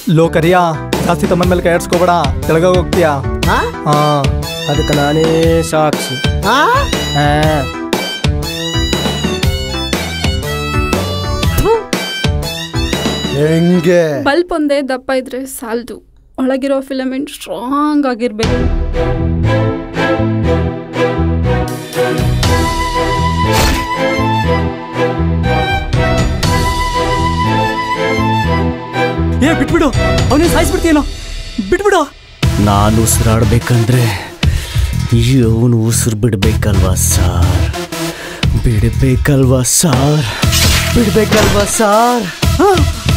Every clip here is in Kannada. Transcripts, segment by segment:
ಲೋ ಕರಿಯಾ ಜಾಸ್ತಿ ತಮ್ಮನ ಮೇಲೆ ಕೈ ಆಡ್ಸ್ಕೋಬೇಡ ಕೆಳಗ ಹೋಗ್ತೀಯಾ ಹಾ ಹಾ ಅದಕ್ಕೆ ನಾನೇ ಸಾಕ್ಷಿ ಹಾ ಹಾ ಹೆಂಗೆ ಬಲ್ಪ್ ಒಂದೇ ದಪ್ಪ ಇದ್ರೆ ಸಾಲದು ಒಳಗಿರೋ ಫಿಲಮೆಂಟ್ ಸ್ಟ್ರಾಂಗ್ ಆಗಿರ್ಬೇಕು ಏ ಬಿಟ್ಬಿಡು ಅವನೇ ಸಾಯಿಸ್ಬಿಡ್ತೀಯೇನೋ ಬಿಟ್ಬಿಡು ನಾನು ಉಸಿರಾಡ್ಬೇಕಂದ್ರೆ ಇವನು ಉಸಿರು ಬಿಡ್ಬೇಕಲ್ವಾ ಸಾರ್ ಬಿಡ್ಬೇಕಲ್ವಾ ಸಾರ್ ಬಿಡ್ಬೇಕಲ್ವಾ ಸಾರ್ ಹ?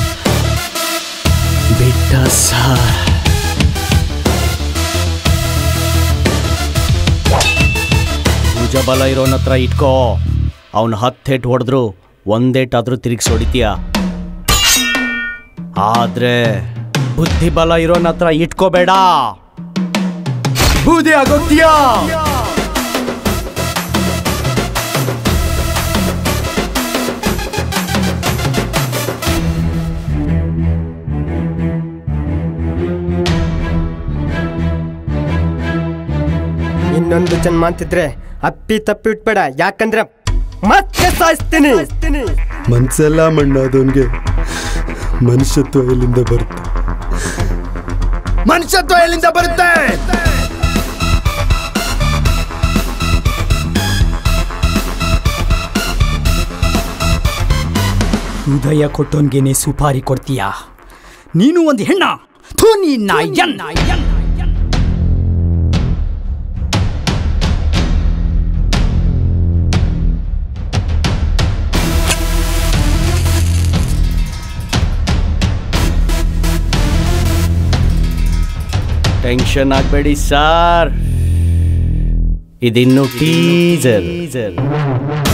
ಬಿಟ್ಟ ಸಾರ್ ಭುಜಬಲ ಇರೋನ ಹತ್ರ ಇಟ್ಕೋ ಅವನು ಹತ್ತು ಹೇಟ್ ಹೊಡೆದ್ರು ಒಂದೇಟಾದ್ರೂ ತಿರುಗಿಸಿ ಹೊಡಿತೀಯ ಆದ್ರೆ ಬುದ್ಧಿಬಲ ಇರೋನ ಹತ್ರ ಇಟ್ಕೋಬೇಡ ಬೂದಿ ಆಗೋಗ್ತೀಯಾ ಇನ್ನೊಂದು ಜನ್ಮ ಅಂತಿದ್ರೆ ಅಪ್ಪಿ ತಪ್ಪಿ ಇಟ್ಬೇಡ ಯಾಕಂದ್ರೆ ಮತ್ತೆ ಸಾಯಿಸ್ತೀನಿ ಮನ್ಸೆಲ್ಲ ಮಣ್ಣಾದವನ್ಗೆ ಮನುಷ್ಯತ್ವ ಎಲ್ಲಿಂದ ಬರುತ್ತೆ ಮನುಷ್ಯತ್ವ ಎಲ್ಲಿಂದ ಬರುತ್ತೆ ಹೃದಯ ಕೊಟ್ಟೋನ್ಗೇನೆ ಸುಪಾರಿ ಕೊಡ್ತೀಯಾ ನೀನು ಒಂದು ಹೆಣ್ಣ ಥೂ ನೀನ್ನ ಎನ್ನ ಟೆನ್ಷನ್ ಆಗಬೇಡಿ ಸಾರ್ ಇದಿನ್ನು ಟೀಸರ್